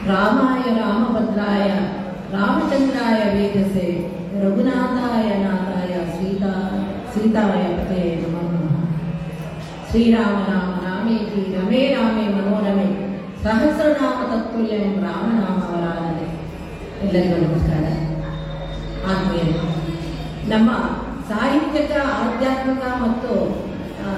ರಾಮಾಯ ರಾಮಭದ್ರಾಯ ರಾಮಚಂದ್ರಾಯ ವೇದಸೆ ರಘುನಾಥಾಯ ನಾಥಾಯ ಸೀತಾ ಸೀತಾಯ ಪತೆ ನಮಃ ಶ್ರೀರಾಮ ರಾಮ ರಾಮೇತಿ ರಮೇ ರಾಮೇ ಮನೋರಮೆ ಸಹಸ್ರನಾಮ ತತ್ವಲ್ಯಂ ರಾಮನಾಮ ವರಾನನೆ ಎಲ್ಲರಿಗೂ ನಮಸ್ಕಾರ ಆತ್ಮೀಯ ನಮ್ಮ ಸಾಹಿತ್ಯಿಕ ಆಧ್ಯಾತ್ಮಿಕ ಮತ್ತು ಆ,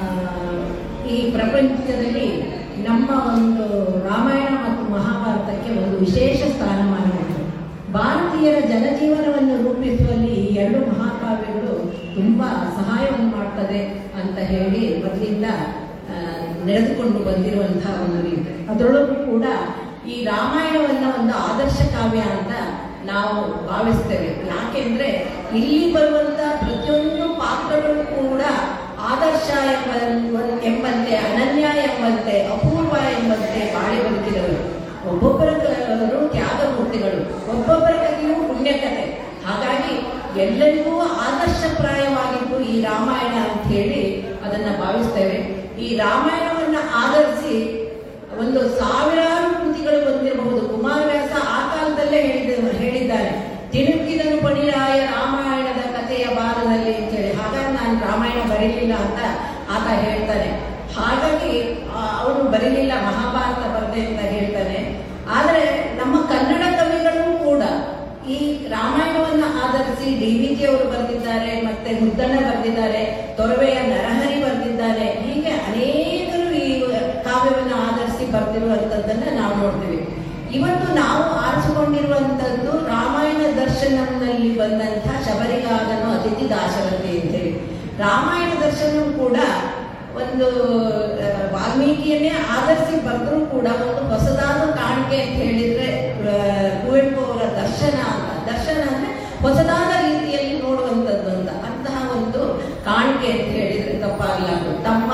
ಈ ಪ್ರಪಂಚದಲ್ಲಿ ನಮ್ಮ ಒಂದು ರಾಮಾಯಣ ಮತ್ತು ಮಹಾಭಾರತಕ್ಕೆ ಒಂದು ವಿಶೇಷ ಸ್ಥಾನಮಾನ ಉಂಟು ಭಾರತೀಯರ ಜನಜೀವನವನ್ನು ರೂಪಿಸುವಲ್ಲಿ ಈ ಎರಡು ಮಹಾಕಾವ್ಯಗಳು ತುಂಬಾ ಸಹಾಯವನ್ನು ಮಾಡ್ತದೆ ಅಂತ ಹೇಳಿ ಮೊದಲಿಂದ ಆ, ನಡೆದುಕೊಂಡು ಬಂದಿರುವಂತಹ ಒಂದು ರೀತಿ ಅದರೊಳಗೂ ಕೂಡ ಈ ರಾಮಾಯಣವನ್ನ ಒಂದು ಆದರ್ಶ ಕಾವ್ಯ ಅಂತ ನಾವು ಭಾವಿಸ್ತೇವೆ ಯಾಕೆಂದ್ರೆ ಇಲ್ಲಿ ಬರುವಂತ ಪ್ರತಿಯೊಂದು ಪಾತ್ರಗಳು ಕೂಡ ಆದರ್ಶ ಎಂಬ ಎಂಬಂತೆ ಅನನ್ಯ ಎಂಬಂತೆ ಅಪೂರ್ವ ಎಂಬಂತೆ ಬಾಳಿ ಬದುಕಿದವರು ಒಬ್ಬೊಬ್ಬರ ಕಥೆಗಳು ತ್ಯಾಗಮೂರ್ತಿಗಳು ಒಬ್ಬೊಬ್ಬರ ಕಥೆಯು ಪುಣ್ಯಕಥೆ ಹಾಗಾಗಿ ಎಲ್ಲರಿಗೂ ಆದರ್ಶಪ್ರಾಯವಾಗಿದ್ದು ಈ ರಾಮಾಯಣ ಅಂತ ಹೇಳಿ ಅದನ್ನ ಭಾವಿಸ್ತೇವೆ ಈ ರಾಮಾಯಣವನ್ನ ಆಧರಿಸಿ ಒಂದು ಸಾವಿರಾರು ಕೃತಿಗಳು ಬಂದಿರಬಹುದು ಕುಮಾರವ್ಯಾಸ ಆ ಕಾಲದಲ್ಲೇ ಹೇಳಿದ ಹೇಳಿದ್ದಾರೆ ತಿಣುಕಿದನು ಪಣಿರಾಯ ರಾಮಾಯಣದ ಕಥೆಯ ಭಾರದಲ್ಲಿ ಅಂತೇಳಿ ಹಾಗಾಗಿ ನಾನು ರಾಮಾಯಣ ಬರೀಲಿಲ್ಲ ಅಂತ ಆತ ಹೇಳ್ತಾನೆ ಹಾಗಾಗಿ ಆ, ಅವನು ಬರೀಲಿಲ್ಲ ಮಹಾಭಾರತ ಬರದೆ ಅಂತ ಹೇಳ್ತಾನೆ ಆದರೆ ನಮ್ಮ ಕನ್ನಡ ಕವಿಗಳು ಕೂಡ ಈ ರಾಮಾಯಣವನ್ನ ಆಧರಿಸಿ ಡಿ ವಿ ಜಿ ಅವರು ಬರೆದಿದ್ದಾರೆ ಮತ್ತೆ ಮುದ್ದಣ್ಣ ಬರೆದಿದ್ದಾರೆ ತೊರವೆಯ ನರಹರಿ ಬರೆದಿದ್ದಾರೆ ಹೀಗೆ ಅನೇಕರು ಈ ಕಾವ್ಯವನ್ನು ಆಧರಿಸಿ ಬರೆದಿರುವಂತದ್ದನ್ನ ನಾವು ನೋಡ್ತೀವಿ ಇವತ್ತು ನಾವು ಆರಿಸಿಕೊಂಡಿರುವಂತದ್ದು ರಾಮಾಯಣ ದರ್ಶನಂನಲ್ಲಿ ಬಂದಂತಹ ಶಬರಿಗಾದನು ಅತಿಥಿ ದಾಶರಥಿ ಅಂತೇಳಿ ರಾಮಾಯಣ ದರ್ಶನಂ ಕೂಡ ಒಂದು ಆ, ವಾಲ್ಮೀಕಿಯನ್ನೇ ಆಧರಿಸಿ ಬರೆದ್ರು ಕೂಡ ಒಂದು ಹೊಸದಾದ ಕಾಣಿಕೆ ಅಂತ ಹೇಳಿದ್ರೆ ಆ, ಕುವೆಂಪು ಅವರ ದರ್ಶನ ಅಂತ ದರ್ಶನ ಅಂದ್ರೆ ಹೊಸದಾದ ರೀತಿಯಲ್ಲಿ ನೋಡುವಂಥದ್ದು ಅಂತ ಅಂತಹ ಒಂದು ಕಾಣಿಕೆ ಅಂತ ಹೇಳಿದ್ರೆ ತಪ್ಪಾಗಲಾರದು ತಮ್ಮ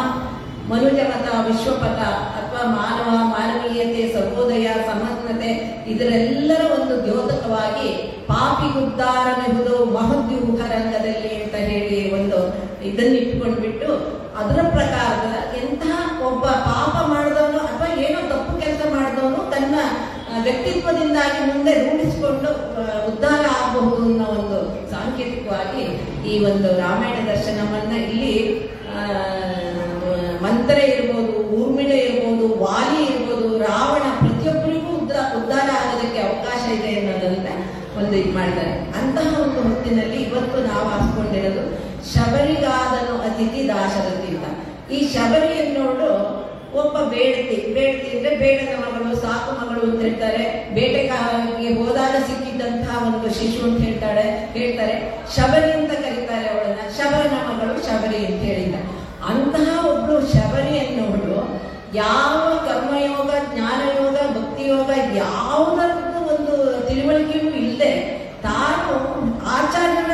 ಮನುಜಪಥ ವಿಶ್ವಪಥ ಅಥವಾ ಮಾನವ ಮಾನವೀಯತೆ ಸರ್ವೋದಯ ಸಮಗ್ರತೆ ಇದರೆಲ್ಲರ ಒಂದು ದ್ಯೋತಕವಾಗಿ ಪಾಪಿಗುದ್ದಾರನೆಹುದು ಮಹದ್ಯೂಹ ರಂಗದಲ್ಲಿ ಅಂತ ಹೇಳಿ ಒಂದು ಇದನ್ನ ಇಟ್ಕೊಂಡ್ಬಿಟ್ಟು ಅದರ ಪ್ರಕಾರದ ಎಂತಹ ಒಬ್ಬ ಪಾಪ ಮಾಡಿದವನು ಅಥವಾ ಏನೋ ತಪ್ಪು ಕೆಲಸ ಮಾಡಿದವನು ತನ್ನ ಆ, ವ್ಯಕ್ತಿತ್ವದಿಂದಾಗಿ ಮುಂದೆ ರೂಢಿಸಿಕೊಂಡು ಆ, ಉದ್ಧಾರ ಆಗಬಹುದು ಅನ್ನೋ ಒಂದು ಸಾಂಕೇತಿಕವಾಗಿ ಈ ಒಂದು ರಾಮಾಯಣ ದರ್ಶನವನ್ನ ಇಲ್ಲಿ ಆ, ಮಂತ್ರ ಇರ್ಬೋದು ಊರ್ಮಿಳ ಇರ್ಬೋದು ವಾಲಿ ಇರ್ಬೋದು ರಾವಣ ಪ್ರತಿಯೊಬ್ಬರಿಗೂ ಉದ್ದ ಉದ್ಧಾರ ಆಗೋದಕ್ಕೆ ಅವಕಾಶ ಇದೆ ಅನ್ನೋದನ್ನ ಒಂದು ಇದು ಮಾಡಿದ್ದಾರೆ ಅಂತಹ ಒಂದು ಹೊತ್ತಿನಲ್ಲಿ ಇವತ್ತು ನಾವು ಹಾಸ್ಕೊಂಡಿರೋದು ಶಬರಿಗಾದನು ಅತಿಥಿ ದಾಶರಥಿ ಅಂತ ಈ ಶಬರಿ ಎನ್ನೋಳು ಒಬ್ಬ ಬೇಡತಿ ಬೇಡತಿ ಅಂದ್ರೆ ಬೇಡದ ಮಗಳು ಸಾಕು ಮಗಳು ಅಂತ ಹೇಳ್ತಾರೆ ಬೇಟೆಗಾರರಿಗೆ ಹೋದಾಗ ಸಿಕ್ಕಿದ್ದಂತಹ ಒಂದು ಶಿಶು ಅಂತ ಹೇಳ್ತಾಳೆ ಹೇಳ್ತಾರೆ ಶಬರಿ ಅಂತ ಕರೀತಾರೆ ಅವಳನ್ನ ಶಬರನ ಮಗಳು ಶಬರಿ ಅಂತ ಹೇಳಿದ ಅಂತಹ ಒಬ್ಳು ಶಬರಿ ಅನ್ನೋಳು ಯಾವ ಕರ್ಮಯೋಗ ಜ್ಞಾನಯೋಗ ಭಕ್ತಿಯೋಗ ಯಾವುದರ